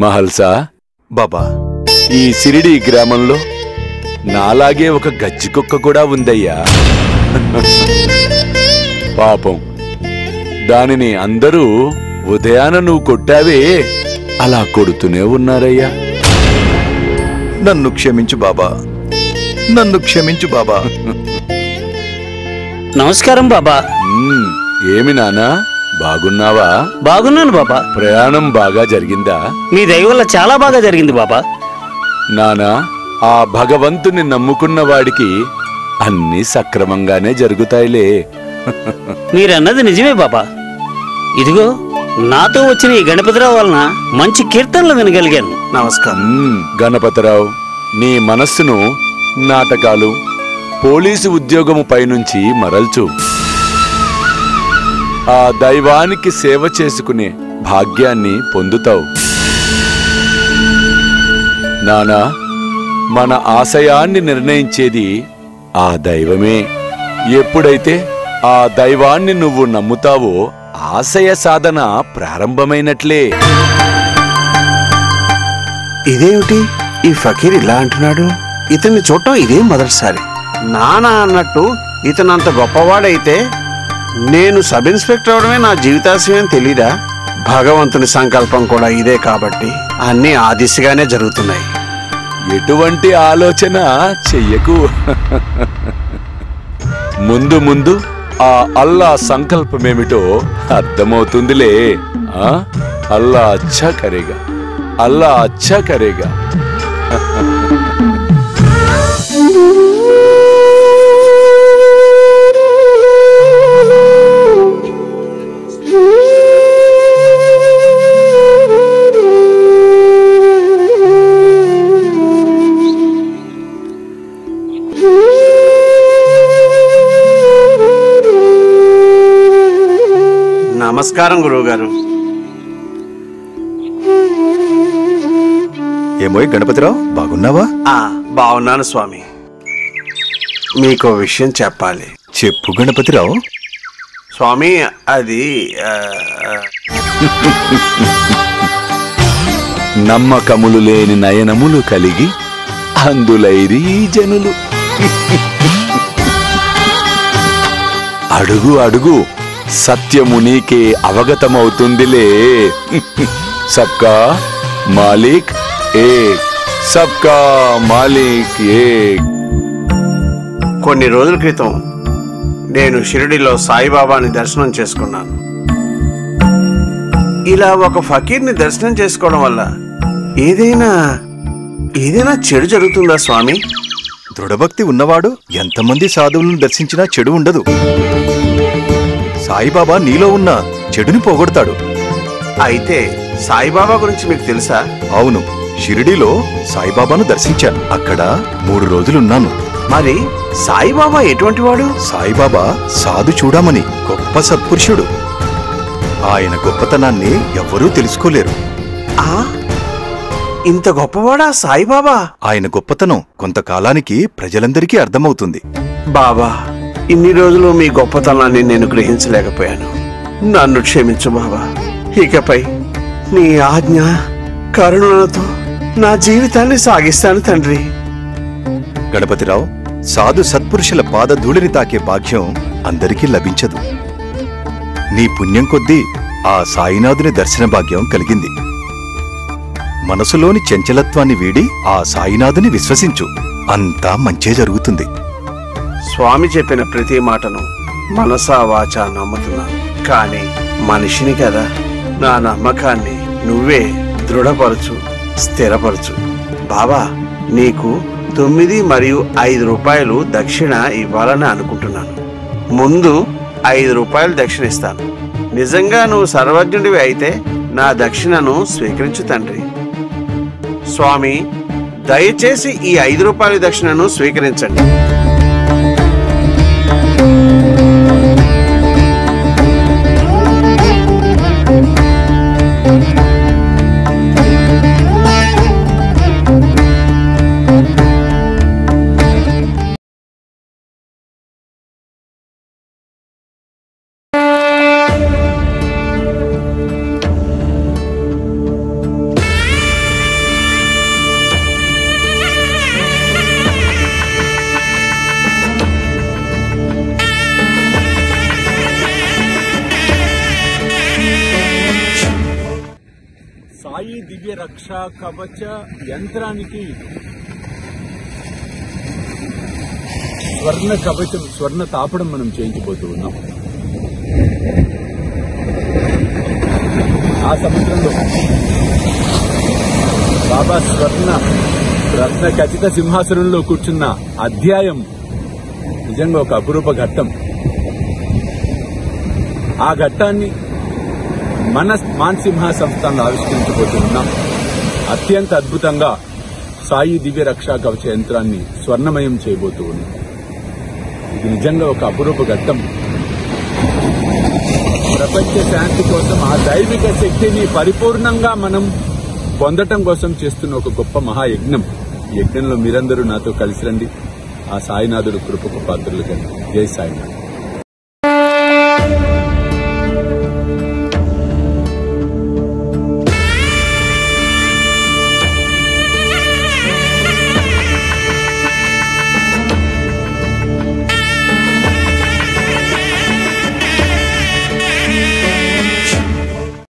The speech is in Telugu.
మహల్సా బాబా ఈ సిరిడి గ్రామంలో నాలాగే ఒక గజ్జి కుక్క కూడా ఉందయ్యా పాపం దానిని అందరూ ఉదయాన నువ్వు కొట్టావే అలా కొడుతూనే ఉన్నారయ్యా నన్ను క్షమించు బాబా నన్ను క్షమించు బాబా నమస్కారం బాబా ఉమ్, ఏమి నానా బాగున్నావా బాగున్నాను బాబా ప్రయాణం బాగా జరిగిందా మీ దయ వల్ల చాలా బాగా జరిగింది బాబా నానా ఆ భగవంతుని నమ్ముకున్న వాడికి అన్నీ సక్రమంగానే జరుగుతాయిలే మీరన్నది నిజమే బాబా ఇదిగో నాతో వచ్చిన ఈ గణపతిరావు వలన మంచి కీర్తనలు వినగలిగాను నమస్కారం ఉమ్, గణపతిరావు నీ మనస్సును నాటకాలు పోలీసు ఉద్యోగము పైనుంచి మరల్చు ఆ దైవానికి సేవ చేసుకునే భాగ్యాన్ని పొందుతావు నానా మన ఆశయాన్ని నిర్ణయించేది ఆ దైవమే ఎప్పుడైతే ఆ దైవాన్ని నువ్వు నమ్ముతావో ఆశయ సాధన ప్రారంభమైనట్లే ఇదేమిటి ఈ ఫకీర్ ఇలా అంటున్నాడు ఇతన్ని చూడటం ఇదే మొదటిసారి నానా అన్నట్టు ఇతను అంత గొప్పవాడైతే నేను సబ్ ఇన్స్పెక్టర్ అవడమే నా జీవితాశయం తెలీదా భగవంతుని సంకల్పం కూడా ఇదే కాబట్టి అన్నీ ఆ దిశగానే జరుగుతున్నాయి ఎటువంటి ఆలోచన చెయ్యకు ముందు ముందు ఆ అల్లా సంకల్పమేమిటో అర్థమవుతుందిలే ఆ? అల్లా అచ్చా కరేగా అల్లా అచ్చా కరేగా నమస్కారం గురువుగారు ఏమోయ్ గణపతిరావు బాగున్నావా ఆ బాగున్నాను స్వామి మీకు విషయం చెప్పాలి చెప్పు గణపతిరావు స్వామి అది ఆ, నమ్మకములు లేని నయనములు కలిగి అందులైరి ఈ జనులు అడుగు అడుగు సత్యము నీకే అవగతమవుతుందిలే సబ్కా మాలిక్ ఏక్ సబ్కా మాలిక్ ఏక్ కొన్ని రోజుల క్రితం నేను షిరిడిలో సాయిబాబాని దర్శనం చేసుకున్నాను ఇలా ఒక ఫకీర్ని దర్శనం చేసుకోవడం వల్ల ఏదైనా ఏదైనా చెడు జరుగుతుందా స్వామి దృఢభక్తి ఉన్నవాడు ఎంతమంది సాధువులను దర్శించినా చెడు ఉండదు సాయిబాబా నీలో ఉన్న చెడుని పోగొడతాడు అయితే సాయిబాబా గురించి మీకు తెలుసా అవును షిరిడీలో సాయిబాబాను దర్శించాను అక్కడ మూడు రోజులున్నాను మరి సాయిబాబా ఎటువంటి వాడు సాయిబాబా సాధు చూడమని గొప్ప సత్పురుషుడు ఆయన గొప్పతనాన్ని ఎవ్వరూ తెలుసుకోలేరు ఆ ఇంత గొప్పవాడా సాయిబాబా ఆయన గొప్పతనం కొంతకాలానికి ప్రజలందరికీ అర్థమవుతుంది బాబా ఇన్ని రోజులు మీ గొప్పతనాన్ని నేను గ్రహించలేకపోయాను నన్ను క్షమించు బాబా ఇకపై నీ ఆజ్ఞ కరుణలతో నా జీవితాన్ని సాగిస్తాను తండ్రి గణపతిరావు సాధు సత్పురుషుల పాదధూళిని తాకే భాగ్యం అందరికీ లభించదు నీ పుణ్యం కొద్దీ ఆ సాయినాథుని దర్శన భాగ్యం కలిగింది మనసులోని చంచలత్వాన్ని వీడి ఆ సాయినాథుని విశ్వసించు అంతా మంచే జరుగుతుంది స్వామి చెప్పిన ప్రతి మాటను మనసా వాచా నమ్ముతున్నాను కానీ మనిషిని కదా నా నమ్మకాన్ని నువ్వే దృఢపరచు స్థిరపరచు బాబా నీకు తొమ్మిది మరియు ఐదు రూపాయలు దక్షిణ ఇవ్వాలని అనుకుంటున్నాను ముందు ఐదు రూపాయలు దక్షిణ ఇస్తాను నిజంగా నువ్వు సర్వజ్ఞుడివి అయితే నా దక్షిణను స్వీకరించు తండ్రి స్వామి దయచేసి ఈ ఐదు రూపాయల దక్షిణను స్వీకరించండి రక్షా కవచ యంత్రానికి స్వర్ణ కవచం స్వర్ణ తాపడం మనం చేయించబోతూ ఉన్నాం ఆ సముద్రంలో బాబా స్వర్ణ రత్న ఖచ్చిత సింహాసనంలో కూర్చున్న అధ్యాయం నిజంగా ఒక అపురూప ఘట్టం ఆ ఘట్టాన్ని మన మాన్సింహ సంస్థను ఆవిష్కరించబోతున్నాం అత్యంత అద్భుతంగా సాయి దివ్య రక్షా కవచ యంత్రాన్ని స్వర్ణమయం చేయబోతూ ఉన్నాం ఇది నిజంగా ఒక అపురూప ఘట్టం ప్రపంచ శాంతి కోసం ఆ దైవిక శక్తిని పరిపూర్ణంగా మనం పొందటం కోసం చేస్తున్న ఒక గొప్ప మహాయజ్ఞం ఈ యజ్ఞంలో మీరందరూ నాతో కలిసి రండి ఆ సాయినాథుడు కృపకు పాత్రలు కండి జై సాయినాథ్